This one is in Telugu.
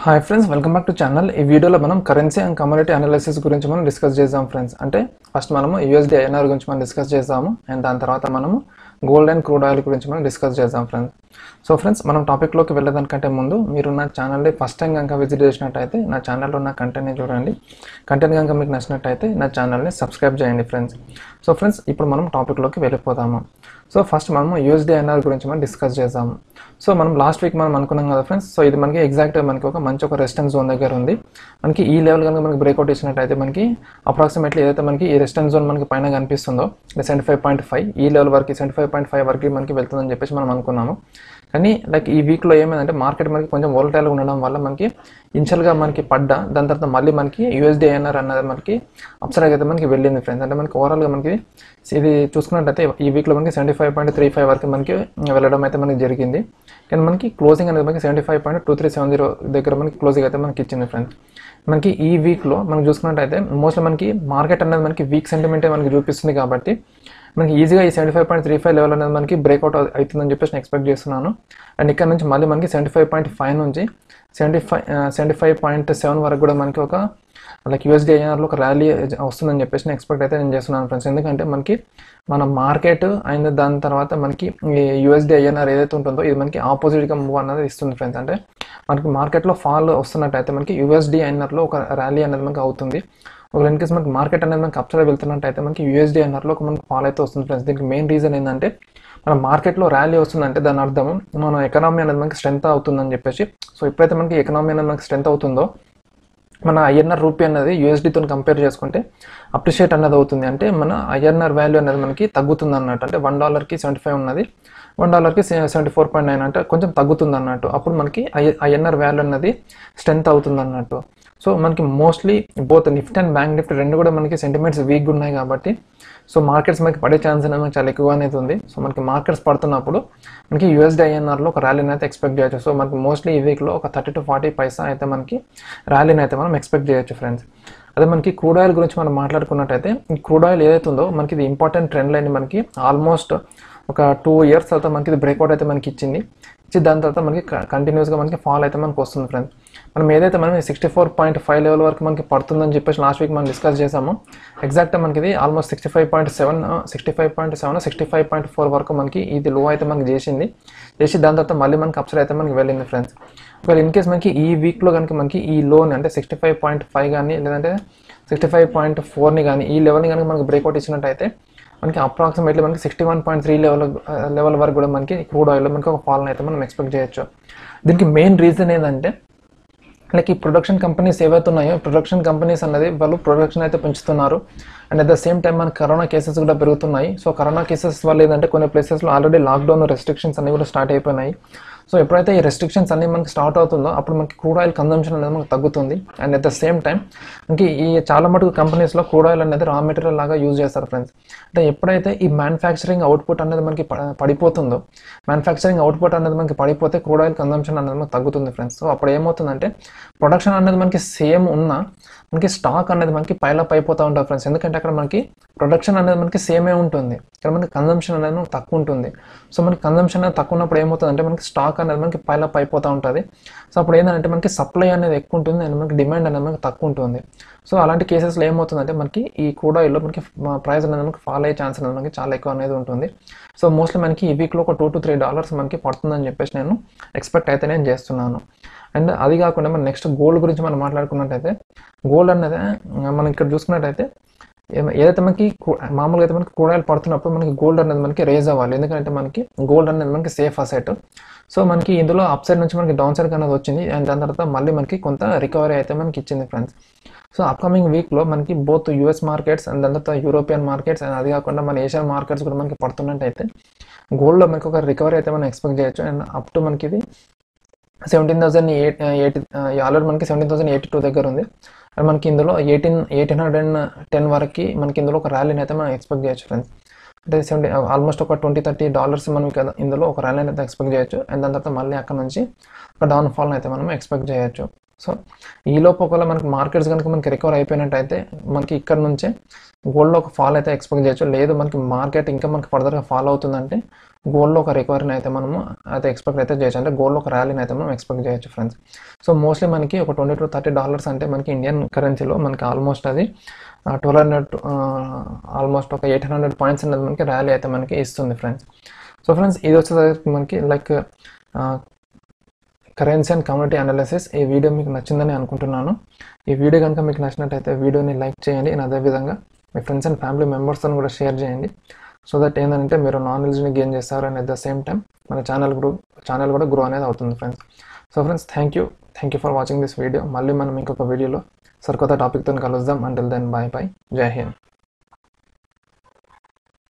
hi friends welcome back to channel ఈ వీడియోలో మనం కరెన్సీ అండ్ కమ్యూనిటీ అనాలిసిస్ గురించి మనం డిస్కస్ చేద్దాం ఫ్రెండ్స్ అంటే ఫస్ట్ మనము యూఎస్డి ఐఎన్ఆర్ గురించి మనం డిస్కస్ చేద్దాము అండ్ దాని తర్వాత మనము గోల్డ్ అండ్ క్రూడ్ ఆయిల్ గురించి మనం డిస్కస్ చేద్దాం ఫ్రెండ్స్ సో ఫ్రెండ్స్ మనం టాపిక్లోకి వెళ్ళేదానికంటే ముందు మీరు నా ఛానల్ని ఫస్ట్ టైం కనుక విజిట్ చేసినట్టయితే నా ఛానల్లో ఉన్న కంటెంట్ని చూడండి కంటెంట్ కనుక మీకు నచ్చినట్టయితే నా ఛానల్ని సబ్స్క్రైబ్ చేయండి ఫ్రెండ్స్ సో ఫ్రెండ్స్ ఇప్పుడు మనం టాపిక్లోకి వెళ్ళిపోదాము సో ఫస్ట్ మనము యూఎస్డి ఐఎన్ఆర్ గురించి మనం డిస్కస్ చేద్దాము సో మనం లాస్ట్ వీక్ మనం అనుకున్నాం కదా ఫ్రెండ్స్ సో ఇది మనకి ఎగ్జాక్ట్ మనకి ఒక మంచి ఒక రెసిస్టెన్స్ జోన్ దగ్గర ఉంది మనకి ఈ లెవెల్ కనుక మనకి బ్రేక్అవుట్ ఇచ్చినట్టయితే మనకి అప్రాక్సిమేట్లీ ఏదైతే మనకి ఈ రెసిస్టెన్స్ జోన్ మనకి పైన కనిపిస్తుందో సెవెంటీ ఫైవ్ పాయింట్ ఫైవ్ ఈ లెవెల్ వరకు సెవెంటీ ఫైవ్ పాయింట్ ఫైవ్ వరకు మనకి వెళ్తుందని చెప్పేసి మనం అనుకున్నాము కానీ లైక్ ఈ వీక్లో ఏమైందంటే మార్కెట్ మనకి కొంచెం వోలటైల్గా ఉండడం వల్ల మనకి ఇన్షియల్గా మనకి పడ్డా దాని తర్వాత మళ్ళీ మనకి యూఎస్డి ఐఎన్ఆర్ అన్నది మనకి అప్సైడ్ అయితే మనకి వెళ్ళింది ఫ్రెండ్స్ అంటే మనకి ఓవరాల్గా మనకి ఇది చూసుకున్నట్టయితే ఈ వీక్లో మనకి seventy five point three five వరకు మనకి వెళ్ళడం అయితే మనకి జరిగింది కానీ మనకి క్లోజింగ్ అనేది మనకి seventy five point two three seven zero దగ్గర మనకి క్లోజింగ్ అయితే మనకి ఇచ్చింది ఫ్రెండ్స్ మనకి ఈ వీక్లో మనం చూసుకున్నట్టయితే మోస్ట్లీ మనకి మార్కెట్ అనేది మనకి వీక్ సెంటిమెంటే మనకి చూపిస్తుంది కాబట్టి మనకి ఈజీగా ఈ seventy five point three five level అనేది మనకి బ్రేక్అవుట్ అవుతుందని చెప్పేసి నేను ఎక్స్పెక్ట్ చేస్తున్నాను అండ్ ఇక్కడ నుంచి మళ్ళీ మనకి సెవెంటీ ఫైవ్ పాయింట్ ఫైవ్ నుంచి seventy five seventy five point seven వరకు కూడా మనకి ఒక లైక్ యూఎస్డి ఐఆర్లో ఒక ర్యాలీ వస్తుందని చెప్పేసి నేను ఎక్స్పెక్ట్ అయితే నేను చేస్తున్నాను ఫ్రెండ్స్ ఎందుకంటే మనకి మన మార్కెట్ అండ్ దాని తర్వాత మనకి ఈ యూఎస్డి ఐఎన్ఆర్ ఏదైతే ఉంటుందో ఇది మనకి ఆపోజిట్గా మూవ్ అన్నది ఇస్తుంది ఫ్రెండ్స్ అంటే మనకి మార్కెట్లో ఫాల్ వస్తున్నట్టయితే మనకి యూఎస్డి ఐఎన్ఆర్లో ఒక ర్యాలీ అనేది మనకి అవుతుంది ఒక ఇన్ కేస్ మనకి మార్కెట్ అనేది మనకి అప్సైడ్ వెళ్తున్నట్టయితే మనకి యూఎస్డి అన్నర్లో ఒక మనకి ఫాల్ అయితే వస్తుంది ఫ్రెండ్స్ దీనికి మెయిన్ రీజన్ ఏంటంటే మన మార్కెట్లో ర్యాలీ వస్తుందంటే దాని అర్థం మన ఎకనామీ అనేది మనకి స్ట్రెంత్ అవుతుందని చెప్పేసి సో ఎప్పుడైతే మనకి ఎకనామీ అనేది మనకి స్ట్రెంత్ అవుతుందో మన ఐఎన్ఆర్ రూపీ అనేది యూఎస్డితో కంపేర్ చేసుకుంటే అప్రిషియేట్ అనేది అవుతుంది అంటే మన ఐఎన్ఆర్ వాల్యూ అనేది మనకి తగ్గుతుంది అన్నట్టు అంటే వన్ డాలర్కి సెవెంటీ ఫైవ్ ఉన్నది వన్ డాలర్కి సెవెంటీ ఫోర్ పాయింట్ నైన్ అంటే కొంచెం తగ్గుతుంది అన్నట్టు అప్పుడు మనకి ఐ ఐఎన్ఆర్ వాల్యూ అనేది స్ట్రెంత్ అవుతుంది అన్నట్టు సో మనకి mostly both Nifty and bank Nifty రెండు కూడా మనకి సెంటిమెంట్స్ వీక్గా ఉన్నాయి కాబట్టి సో మార్కెట్స్ మనకి పడే ఛాన్స్ అనేది మనకి చాలా ఎక్కువ అనేది ఉంది సో మనకి మార్కెట్స్ పడుతున్నప్పుడు మనకి యూఎస్డి ఐఎన్ఆర్లో ఒక ర్యాలీని అయితే ఎక్స్పెక్ట్ చేయొచ్చు సో మనకి మోస్ట్లీ ఈ వీక్లో ఒక థర్టీ టు ఫార్టీ పైసా అయితే మనకి ర్యాలీని అయితే మనం ఎక్స్పెక్ట్ చేయొచ్చు ఫ్రెండ్స్ అదే మనకి క్రూడ్ ఆయిల్ గురించి మనం మాట్లాడుకున్నట్టయితే ఈ క్రూడ్ ఆయిల్ ఏదైతే ఉందో మనకి ఇది ఇంపార్టెంట్ ట్రెండ్ లైన్ మనకి ఆల్మోస్ట్ ఒక టూ ఇయర్స్ తర్వాత మనకి ఇది బ్రేక్అవుట్ అయితే మనకి ఇచ్చింది ఇచ్చి దాని తర్వాత మనకి కంటిన్యూస్గా మనకి ఫాల్ అయితే మనకి వస్తుంది ఫ్రెండ్స్ మనం ఏదైతే మనం sixty four point five level వరకు మనకి పడుతుందని చెప్పేసి లాస్ట్ వీక్ మనం డిస్కస్ చేసాము ఎగ్జాక్ట్ మనకి ఇది almost sixty five point seven sixty five point seven sixty five point four వరకు మనకి ఇది లో అయితే మనకి చేసింది చేసి దాని తర్వాత మళ్ళీ మనకి అప్సైడ్ అయితే మనకి వెళ్ళింది ఫ్రెండ్స్ ఒకవేళ ఇన్ కేస్ మనకి ఈ వీక్లో కనుక మనకి ఈ లోన్ అంటే సిక్స్టీ ఫైవ్ పాయింట్ ఫైవ్ కానీ లేదంటే సిక్స్టీ ఫైవ్ పాయింట్ ఫోర్ని కానీ ఈ లెవెల్ని కనుక మనకి బ్రేక్అవుట్ ఇచ్చినట్టయితే మనకి అప్రాక్సిమేట్లీ మనకి sixty one point three level level వరకు కూడా మనకి క్రూడ్ ఆయిల్లో మనకి ఒక ఫాల్ని అయితే మనం ఎక్స్పెక్ట్ చేయొచ్చు దీనికి మెయిన్ రీజన్ ఏంటంటే లైక్ ఈ ప్రొడక్షన్ కంపెనీస్ ఏవైతే ఉన్నాయో ప్రొడక్షన్ కంపెనీస్ అన్నది వాళ్ళు ప్రొడక్షన్ అయితే పెంచుతున్నారు and at the same time మనకి కరోనా కేసెస్ కూడా పెరుగుతున్నాయి సో కరోనా కేసెస్ వల్ల ఏంటంటే కొన్ని ప్లేసెస్లో ఆల్రెడీ లాక్డౌన్ రెస్ట్రిక్షన్స్ అన్ని కూడా స్టార్ట్ అయిపోయినాయి సో ఎప్పుడైతే ఈ రెస్ట్రిక్షన్స్ అన్ని మనకి స్టార్ట్ అవుతుందో అప్పుడు మనకి క్రూడ్ ఆయిల్ కన్జంప్షన్ అనేది మనకు తగ్గుతుంది and at the same time మనకి ఈ చాలా మటుకు కంపెనీస్లో క్రూడ్ ఆయిల్ అనేది రా మెటీరియల్ లాగా యూజ్ చేస్తారు ఫ్రెండ్స్ అంటే ఎప్పుడైతే ఈ మ్యానుఫ్యాక్చరింగ్ అవుట్పుట్ అనేది మనకి పడిపోతుందో మ్యానుఫ్యాక్చరింగ్ అవుట్పుట్ అనేది మనకి పడిపోతే క్రూడ్ ఆయిల్ కన్జంప్షన్ అనేది మనకు తగ్గుతుంది ఫ్రెండ్స్ సో అప్పుడు ఏమవుతుందంటే ప్రొడక్షన్ అనేది మనకి సేమ్ ఉన్నా మనకి స్టాక్ అనేది మనకి పైలప్ అయిపోతూ ఉంటుంది ఫ్రెండ్స్ ఎందుకంటే అక్కడ మనకి ప్రొడక్షన్ అనేది మనకి సేమే ఉంటుంది ఇక్కడ మనకి కన్జంప్షన్ అనేది మనకు తక్కువ ఉంటుంది సో మనకి కన్జంప్షన్ అనేది తక్కువ ఉన్నప్పుడు ఏమవుతుంది అంటే మనకి స్టాక్ అనేది మనకి పైలప్ అయిపోతూ ఉంటుంది సో అప్పుడు ఏంటంటే మనకి సప్లై అనేది ఎక్కువ ఉంటుంది అండ్ మనకి డిమాండ్ అనేది మనకి తక్కువ ఉంటుంది సో అలాంటి కేసెస్లో ఏమవుతుందంటే మనకి ఈ క్రూడ్ ఆయిల్లో మనకి ప్రైస్ అనేది మనకి ఫాల్ అయ్యే ఛాన్స్ అనేది మనకి చాలా ఎక్కువ అనేది ఉంటుంది సో మోస్ట్లీ మనకి ఈ వీక్లో ఒక టూ టు త్రీ డాలర్స్ మనకి పడుతుందని చెప్పేసి నేను ఎక్స్పెక్ట్ అయితే నేను చేస్తున్నాను అండ్ అది కాకుండా మనం నెక్స్ట్ గోల్డ్ గురించి మనం మాట్లాడుకున్నట్టయితే గోల్డ్ అనేది మనం ఇక్కడ చూసుకున్నట్టయితే ఏదైతే మనకి మామూలుగా అయితే మనకి కూడాయిలు పడుతున్నప్పుడు మనకి గోల్డ్ అనేది మనకి రేజ్ అవ్వాలి ఎందుకంటే మనకి గోల్డ్ అనేది మనకి సేఫ్ అసెట్ సో మనకి ఇందులో అప్ సైడ్ నుంచి మనకి డౌన్ సైడ్ అనేది వచ్చింది అండ్ దాని తర్వాత మళ్ళీ మనకి కొంత రికవరీ అయితే మనకి ఇచ్చింది ఫ్రెండ్స్ సో అప్కమింగ్ వీక్లో మనకి బోత్ యూఎస్ మార్కెట్స్ అండ్ దాని తర్వాత యూరోపియన్ మార్కెట్స్ అండ్ అది కాకుండా మన ఏషియన్ మార్కెట్స్ కూడా మనకి పడుతున్నట్టయితే గోల్డ్లో మనకి ఒక రికవరీ అయితే మనం ఎక్స్పెక్ట్ చేయొచ్చు అండ్ అప్ టు మనకి ఇది seventeen thousand eight eighty already మనకి సెవెంటీన్ థౌసండ్ ఎయిటీ టూ దగ్గర ఉంది అండ్ మనకి ఇందులో eighteen eighteen hundred and ten వరకు మనకి ఇందులో ఒక ర్యాలీని అయితే మనం ఎక్స్పెక్ట్ చేయొచ్చు ఫ్రెండ్స్ అంటే సెవెంటీ ఆల్మోస్ట్ ఒక ట్వంటీ థర్టీ డాలర్స్ మనం కదా ఇందులో ఒక ర్యాలీని అయితే ఎక్స్పెక్ట్ చేయొచ్చు అండ్ దాని తర్వాత మళ్ళీ అక్కడ నుంచి ఒక డౌన్ ఫాల్ని అయితే మనం ఎక్స్పెక్ట్ చేయొచ్చు సో ఈ లోపు ఒకవేళ మనకి మార్కెట్స్ కనుక మనకి రికవర్ అయిపోయినట్టయితే మనకి ఇక్కడ నుంచే గోల్డ్లో ఒక ఫాల్ అయితే ఎక్స్పెక్ట్ చేయొచ్చు లేదు మనకి మార్కెట్ ఇంకా మనకి ఫర్దర్గా ఫాలో అవుతుందంటే గోల్డ్లో ఒక రికవరీని అయితే మనము అయితే ఎక్స్పెక్ట్ అయితే చేయొచ్చు అంటే గోల్డ్లో ఒక ర్యాలీని అయితే మనం ఎక్స్పెక్ట్ చేయొచ్చు ఫ్రెండ్స్ సో మోస్ట్లీ మనకి ఒక ట్వంటీ టు థర్టీ డాలర్స్ అంటే మనకి ఇండియన్ కరెన్సీలో మనకి ఆల్మోస్ట్ అది ట్వెల్వ్ హండ్రెడ్ ఆల్మోస్ట్ ఒక ఎయిట్ హండ్రెడ్ పాయింట్స్ అనేది మనకి ర్యాలీ అయితే మనకి ఇస్తుంది ఫ్రెండ్స్ సో ఫ్రెండ్స్ ఇది వచ్చేసరికి మనకి like currency and community analysis ఈ వీడియో మీకు నచ్చిందని అనుకుంటున్నాను ఈ వీడియో కనుక మీకు నచ్చినట్టయితే వీడియోని లైక్ చేయండి అండ్ అదేవిధంగా మీ ఫ్రెండ్స్ అండ్ ఫ్యామిలీ మెంబర్స్తో కూడా షేర్ చేయండి సో దట్ ఏంటంటే మీరు నాలెడ్జ్ని గెయిన్ చేస్తారు and at the same time మన ఛానల్ గ్రో ఛానల్ కూడా గ్రో అనేది అవుతుంది friends so friends thank you thank you for watching this video మళ్ళీ మనం ఇంకొక వీడియోలో సరికొత్త టాపిక్తో కలుద్దాం అంటిల్ దెన్ బాయ్ బాయ్ జై హింద్